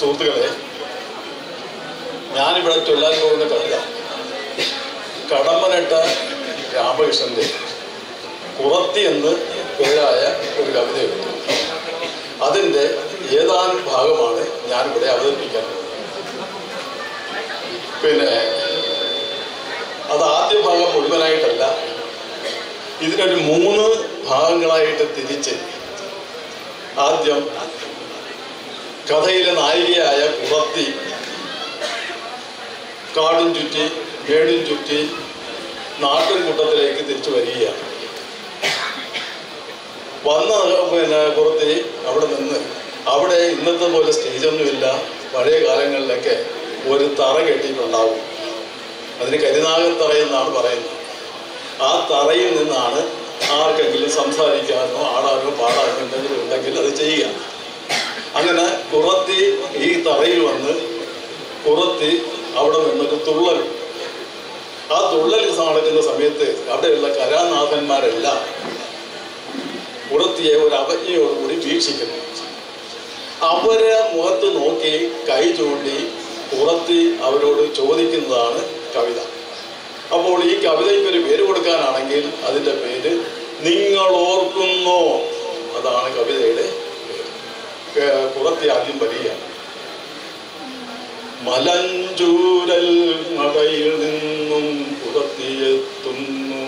സുഹൃത്തുക്കളെ ഞാനിവിടെ ചൊല്ലാൻ പോകുന്ന കവിത കടമ്പനട്ട രാമകൃഷ്ണന്റെ കുറത്തി എന്ന് പേരായ ഒരു കവിതയുണ്ട് അതിൻ്റെ ഏതാനും ഭാഗമാണ് ഞാനിവിടെ അവതരിപ്പിക്കാൻ പോകുന്നത് പിന്നെ അത് ആദ്യ ഭാഗം മുഴുവനായിട്ടല്ല ഇതിനൊരു മൂന്ന് ഭാഗങ്ങളായിട്ട് തിരിച്ച് ആദ്യം കഥയിലെ നായികയായ കുറത്തി കാടും ചുറ്റി മേടും ചുറ്റി നാട്ടും കൂട്ടത്തിലേക്ക് തിരിച്ചു വരികയാണ് വന്ന പിന്നെ കുറത്തി അവിടെ നിന്ന് അവിടെ ഇന്നത്തെ പോലെ സ്റ്റേജൊന്നുമില്ല പഴയ കാലങ്ങളിലൊക്കെ ഒരു തറ കെട്ടിയിട്ടുണ്ടാവും അതിന് കരിനാഗത്തറ എന്നാണ് പറയുന്നത് ആ തറയിൽ നിന്നാണ് ആർക്കെങ്കിലും സംസാരിക്കാനോ ആടാനോ പാടാനോ എന്തെങ്കിലും ഉണ്ടെങ്കിൽ അത് ചെയ്യുക അങ്ങനെ കുറത്തി ഈ തറയിൽ വന്ന് കുറത്തി അവിടെ നിന്നൊരു തുള്ളൽ ആ തുള്ളൽ നടക്കുന്ന സമയത്ത് അവിടെയുള്ള കലാനാഥന്മാരെല്ലാം കുറത്തിയെ ഒരു അവജ്ഞയോടുകൂടി വീക്ഷിക്കുന്നു അവരെ മുഖത്ത് നോക്കി കൈ ചൂണ്ടി കുറത്തി അവരോട് ചോദിക്കുന്നതാണ് കവിത അപ്പോൾ ഈ കവിതയ്ക്ക് ഒരു പേര് കൊടുക്കാനാണെങ്കിൽ അതിൻ്റെ പേര് നിങ്ങൾ ഓർക്കുന്നോ അതാണ് കവിതയുടെ പേര് കേ- കുറത്തി ആദ്യം വരികയാണ് മലഞ്ചൂരൽ മടയിൽ നിന്നും പുറത്തിയെത്തുന്നു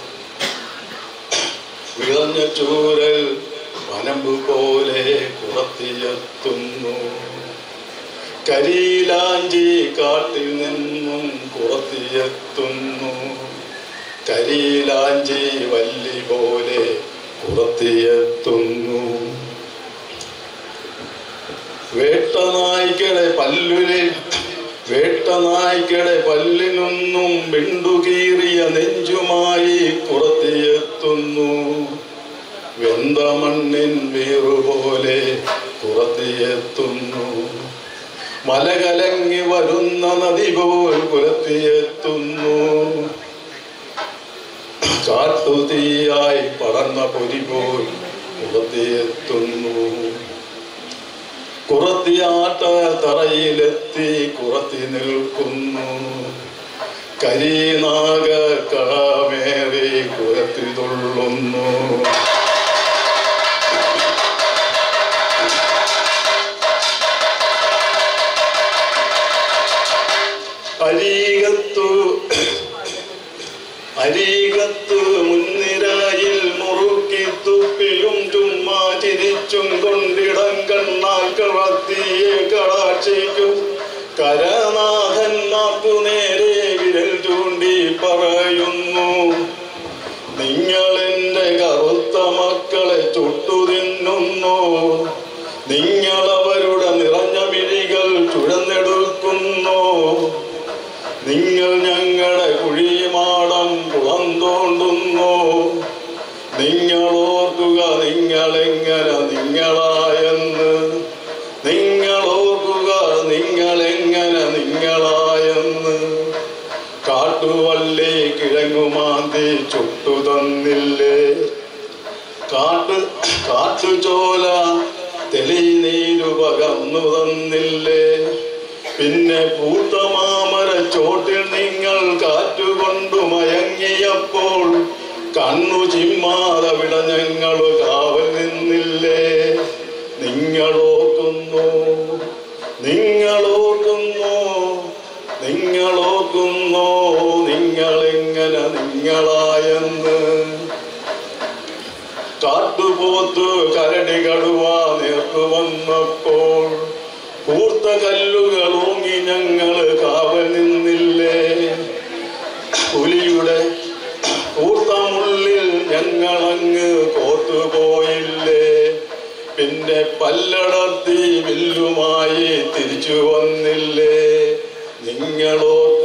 വിളഞ്ഞ ചൂരൽ വനമ്പ് പോലെ പുറത്തിയെത്തുന്നു കരിയിലാഞ്ചി കാട്ടിൽ നിന്നും പുറത്തിയെത്തുന്നു കരിയിലാഞ്ചി വല്ലി പോലെ പുറത്തിയെത്തുന്നു വേട്ടനായ്ക്കടെ പല്ലുലെ വേട്ടനായ്ക്കടെ പല്ലിനൊന്നും വിണ്ടുകീറിയ നെഞ്ചുമായി പുറത്തിയെത്തുന്നു വെന്ത മണ്ണിൻ വീറുപോലെ പുറത്തിയെത്തുന്നു മലകലങ്ങി വരുന്ന നദി പോൽ പുറത്തിയെത്തുന്നു കാട്ടുതീയായി പടർന്ന പൊരി പോൽ പുറത്തിയെത്തുന്നു കുറത്തിയാട്ട തറയിലെത്തി കുറത്തി നിൽക്കുന്നു കരിനാഗ കളമേറി കുറത്തി തുള്ളുന്നു അരീകത്തു അരീകത്തു മുൻനിരയിൽ മുറുക്കി തുപ്പിലും ചുമ്മാ ചിരിച്ചും കൊണ്ടിടം കണ്ണാൽ കളത്തിയെ കടാക്ഷിക്കും കരനാഥന്മാർക്കു നേരെ വിരൽ ചൂണ്ടി പറയുന്നു നിങ്ങൾ എൻ്റെ കറുത്ത മക്കളെ ചുട്ടു തിന്നുന്നു നിങ്ങൾ അവരുടെ നിറഞ്ഞ മിഴികൾ ചുഴന്നെടുക്കുന്നു നിങ്ങൾ ഞങ്ങളുടെ കുഴിമാടം കുളം തോണ്ടുന്നു നിങ്ങൾ ഓർക്കുക നിങ്ങളെങ്ങനെ നിങ്ങളായെന്ന് നിങ്ങൾ ഓർക്കുക നിങ്ങളെങ്ങനെ നിങ്ങളായെന്ന് കാട്ടുവള്ളി കിഴങ്ങുമാന്തി ചുട്ടു തന്നില്ലേ കാട്ടു കാട്ടുചോല തെളിനീരു പകർന്നു തന്നില്ലേ പിന്നെ പൂത്തമാമര ചോട്ടിൽ നിങ്ങൾ കാറ്റുകൊണ്ടു മയങ്ങിയപ്പോൾ കണ്ണു ചിമ്മാതെ വിട ഞങ്ങൾ കാവൽ നിന്നില്ലേ നിങ്ങൾ ഓർക്കുന്നു നിങ്ങൾ ഓർക്കുന്നു നിങ്ങൾ ഓർക്കുന്നു നിങ്ങളെങ്ങനെ നിങ്ങളായെന്ന് കാട്ടുപോത്ത് കരടി കടുവ നേർത്തു വന്നപ്പോൾ കൂർത്ത കല്ലുകൾ ഊങ്ങി ഞങ്ങള് കാവൽ നിന്നില്ലേ പുലിയുടെ കൂർത്ത മുള്ളിൽ ഞങ്ങളങ്ങ് കോത്തുപോയില്ലേ പിന്നെ പല്ലടർത്തി വില്ലുമായി തിരിച്ചു വന്നില്ലേ നിങ്ങളോർക്കുക